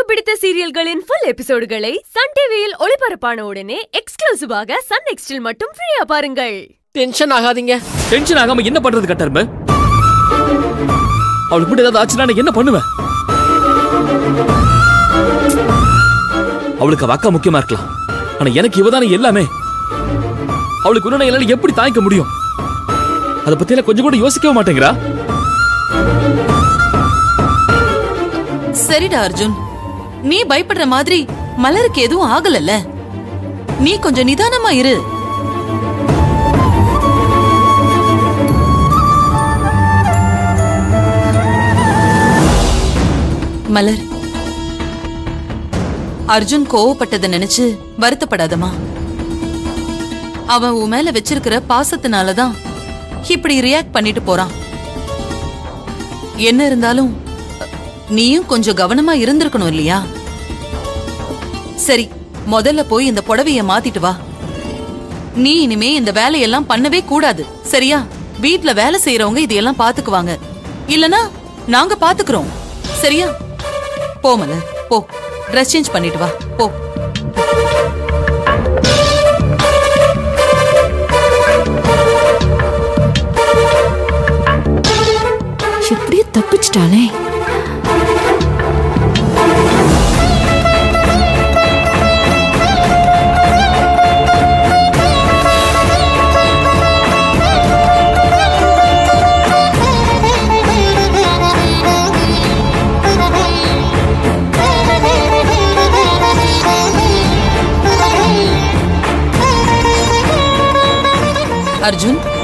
பிடித்த சீரியல்களின் full எபிசோடுகளை Sun டிவியில் ஒளிபரப்பான உடனே எக்ஸ்க்ளூசிவாக சன் நெக்ஸ்டில் மட்டும் ஃப்ரீயா பாருங்கள் டென்ஷன் ஆகாதீங்க டென்ஷன் ஆகாம என்ன பண்றது கட்டரும்பு அவளுக்கு மட்டும் ஏதாவது ஆச்சுன்னா நான் என்ன பண்ணுவேன் அவளுக்கு அவ அக்கா முக்கியமா இருக்கலாம் ஆனா எனக்கு இவதானே எல்லாமே அவளுக்கு இன்னும் என்னால எப்படி தாங்கிக்க முடியும் அதை பத்தி எல்லாம் கொஞ்சம் கூட யோசிக்கவே மாட்டேங்கிறா சரிடா அர்ஜுன் நீ பயப்படுற மாதிரி மலருக்கு எதுவும் ஆகலல்ல நீ கொஞ்சம் நிதானமா இரு மலர் அர்ஜுன் கோவப்பட்டதை நினைச்சு வருத்தப்படாதமா அவன் உன் மேல வச்சிருக்கிற பாசத்தினாலதான் இப்படி ரியாக்ட் பண்ணிட்டு போறான் என்ன இருந்தாலும் நீயும் கொஞ்சம் கவனமா இருந்திருக்கணும் இல்லையா சரி முதல்ல போய் இந்த புடவைய மாத்திட்டு வா நீ இனிமே இந்த வேலையெல்லாம் பண்ணவே கூடாது சரியா வீட்ல வேலை செய்யறவங்க இதையெல்லாம் பாத்துக்குவாங்க இல்லனா நாங்க பாத்துக்கிறோம் சரியா போ மலர் போ ட்ரெஸ் சேஞ்ச் பண்ணிட்டு வா போ எப்படியோ தப்பிச்சிட்டாளே அர்ஜுன்